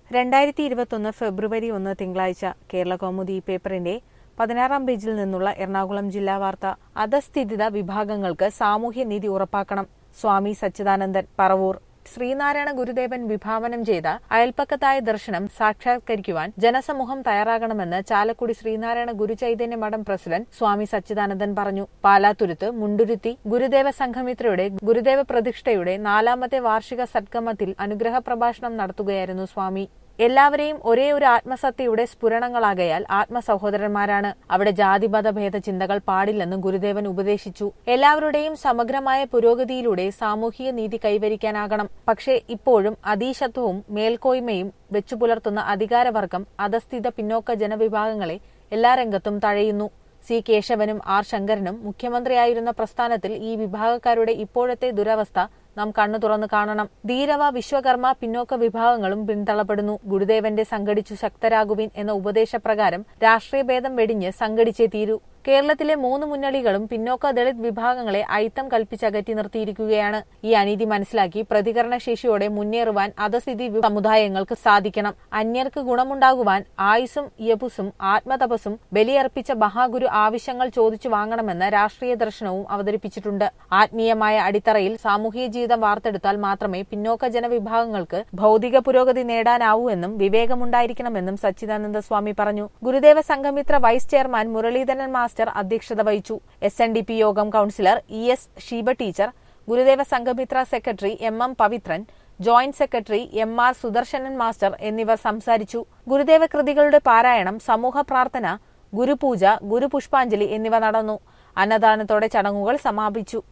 രണ്ടായിരത്തി ഇരുപത്തൊന്ന് ഫെബ്രുവരി ഒന്ന് തിങ്കളാഴ്ച കേരള കൗമുദി പേപ്പറിന്റെ പതിനാറാം പേജിൽ നിന്നുള്ള എറണാകുളം ജില്ലാ വാർത്ത അധസ്ഥിതിത വിഭാഗങ്ങൾക്ക് സാമൂഹ്യനീതി ഉറപ്പാക്കണം സ്വാമി സച്ചിദാനന്ദൻ പറവൂർ ശ്രീനാരായണ ഗുരുദേവൻ വിഭാവനം ചെയ്ത അയൽപ്പക്കത്തായ ദർശനം സാക്ഷാത്കരിക്കുവാൻ ജനസമൂഹം തയ്യാറാകണമെന്ന് ചാലക്കുടി ശ്രീനാരായണ ഗുരുചൈതന്യ മഠം പ്രസിഡന്റ് സ്വാമി സച്ചിദാനന്ദൻ പറഞ്ഞു പാലാത്തുരുത്ത് മുണ്ടുരുത്തി ഗുരുദേവ സംഘമിത്രയുടെ ഗുരുദേവ പ്രതിഷ്ഠയുടെ നാലാമത്തെ വാർഷിക സദ്ഗമത്തിൽ അനുഗ്രഹ പ്രഭാഷണം നടത്തുകയായിരുന്നു സ്വാമി എല്ലാവരെയും ഒരേ ഒരു ആത്മസത്തയുടെ സ്ഫുരണങ്ങളാകയാൽ ആത്മസഹോദരന്മാരാണ് അവിടെ ജാതിമത ഭേദ ചിന്തകൾ പാടില്ലെന്ന് ഗുരുദേവൻ ഉപദേശിച്ചു എല്ലാവരുടെയും സമഗ്രമായ പുരോഗതിയിലൂടെ സാമൂഹിക നീതി കൈവരിക്കാനാകണം പക്ഷേ ഇപ്പോഴും അതീശത്വവും മേൽക്കോയ്മയും വെച്ചുപുലർത്തുന്ന അധികാരവർഗം അധസ്ഥിത പിന്നോക്ക ജനവിഭാഗങ്ങളെ എല്ലാ രംഗത്തും തഴയുന്നു സി കേശവനും ആർ ശങ്കരനും മുഖ്യമന്ത്രിയായിരുന്ന പ്രസ്ഥാനത്തിൽ ഈ വിഭാഗക്കാരുടെ ഇപ്പോഴത്തെ ദുരവസ്ഥ നാം കണ്ണു തുറന്നു കാണണം ധീരവ വിശ്വകർമ്മ പിന്നോക്ക വിഭാഗങ്ങളും പിന്തള്ളപ്പെടുന്നു ഗുരുദേവന്റെ സംഘടിച്ചു ശക്തരാകുവിൻ എന്ന ഉപദേശപ്രകാരം രാഷ്ട്രീയ ഭേദം വെടിഞ്ഞ് സംഘടിച്ചേ തീരൂ കേരളത്തിലെ മൂന്ന് മുന്നണികളും പിന്നോക്ക ദളിത് വിഭാഗങ്ങളെ അയിത്തം കൽപ്പിച്ചകറ്റി നിർത്തിയിരിക്കുകയാണ് ഈ അനീതി മനസ്സിലാക്കി പ്രതികരണ ശേഷിയോടെ മുന്നേറുവാൻ അധസ്ഥിതി സമുദായങ്ങൾക്ക് സാധിക്കണം അന്യർക്ക് ഗുണമുണ്ടാകുവാൻ ആയുസും യപുസും ആത്മതപസ്സും ബലിയർപ്പിച്ച മഹാഗുരു ആവശ്യങ്ങൾ ചോദിച്ചു വാങ്ങണമെന്ന് രാഷ്ട്രീയ ദർശനവും അവതരിപ്പിച്ചിട്ടുണ്ട് ആത്മീയമായ അടിത്തറയിൽ സാമൂഹിക ജീവിതം വാർത്തെടുത്താൽ മാത്രമേ പിന്നോക്ക ജനവിഭാഗങ്ങൾക്ക് ഭൗതിക പുരോഗതി നേടാനാവൂ എന്നും വിവേകമുണ്ടായിരിക്കണമെന്നും സച്ചിദാനന്ദ സ്വാമി പറഞ്ഞു Gurudeva Sanghamitra vice chairman Muraleedharan master അധ്യക്ഷത വഹിച്ചു എസ് എൻ ഡി പി യോഗം councillor E S Sheeba teacher Gurudeva Sanghamitra secretary M M Pavithran joint secretary M R Sudarsanan master എന്നിവർ സംസാരിച്ചു ഗുരുദേവ കൃതികളുടെ പാരായണം സമൂഹ പ്രാർത്ഥന ഗുരുപൂജ ഗുരുപുഷ്പാഞ്ജലി എന്നിവ നടന്നു അന്നദാനത്തോടെ ചടങ്ങുകൾ സമാപിച്ചു